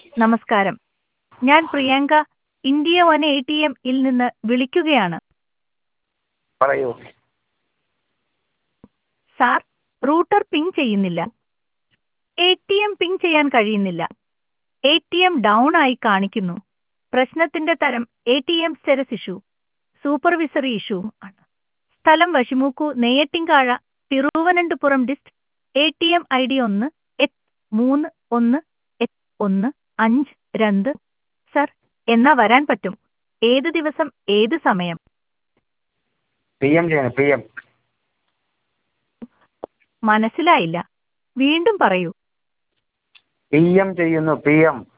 നമസ്കാരം ഞാൻ Priyanka India one A T M ഇൽ നിന്ന് വിളിക്കുകയാണ് പറയൂ സാർ റൂട്ടർ പിങ് ചെയ്യുന്നില്ല എ ടി എം പിങ് ചെയ്യാൻ കഴിയുന്നില്ല എ ടി എം ഡൗൺ ആയി കാണിക്കുന്നു പ്രശ്നത്തിന്റെ തരം A T M status issue supervisory issue ആണ് സ്ഥലം വശിമൂക്കു നെയ്യട്ടിൻകാഴ Thiruvananthapuram dist A T M I D ഒന്ന് എട്ട് മൂന്ന് ഒന്ന് എട്ട് ഒന്ന് അഞ്ച് രണ്ട് സർ എന്നാ വരാൻ പറ്റും ഏത് ദിവസം ഏത് സമയം പി എം ചെയ്യണം പി എം മനസ്സിലായില്ല വീണ്ടും പറയൂ പി എം ചെയ്യുന്നു പി എം